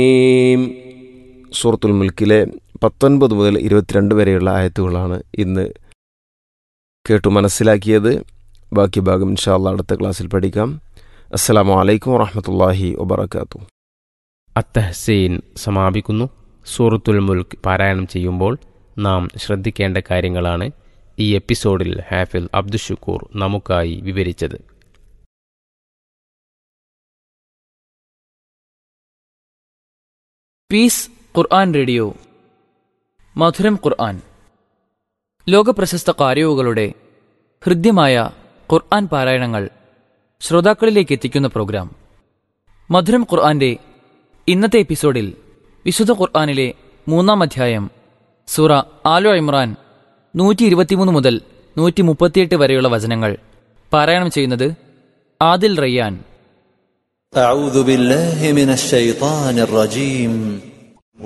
ഈം സൂറത്തുൽ മുൽക്കിലെ പത്തൊൻപത് മുതൽ ഇരുപത്തിരണ്ട് വരെയുള്ള ആയത്തുകളാണ് ഇന്ന് കേട്ടു മനസ്സിലാക്കിയത് ബാക്കി ഭാഗം ഇൻഷാല്ല അടുത്ത ക്ലാസ്സിൽ പഠിക്കാം അസ്സലാമു അലൈക്കും വറഹമത്തല്ലാഹി വബർക്കാത്തു അത്തഹസീൻ സമാപിക്കുന്നു സൂറത്തുൽ മുൽക്ക് പാരായണം ചെയ്യുമ്പോൾ നാം ശ്രദ്ധിക്കേണ്ട കാര്യങ്ങളാണ് ഈ എപ്പിസോഡിൽ ഹാഫിൽ അബ്ദുഷുക്കൂർ നമുക്കായി വിവരിച്ചത് പീസ് ഖുർആൻ റേഡിയോ മധുരം ഖുർആൻ ലോകപ്രശസ്ത കാര്യവുകളുടെ ഹൃദ്യമായ ഖുർആൻ പാരായണങ്ങൾ ശ്രോതാക്കളിലേക്ക് എത്തിക്കുന്ന പ്രോഗ്രാം മധുരം ഖുർആന്റെ ഇന്നത്തെ എപ്പിസോഡിൽ വിശുദ്ധ ഖുർആനിലെ മൂന്നാം അധ്യായം സൂറ ആലോ ഇമ്രാൻ നൂറ്റി ഇരുപത്തിമൂന്ന് മുതൽ നൂറ്റി മുപ്പത്തിയെട്ട് വരെയുള്ള വചനങ്ങൾ പാരായണം ചെയ്യുന്നത് ആദിൽ റയ്യാൻ أعوذ بالله من الشيطان الرجيم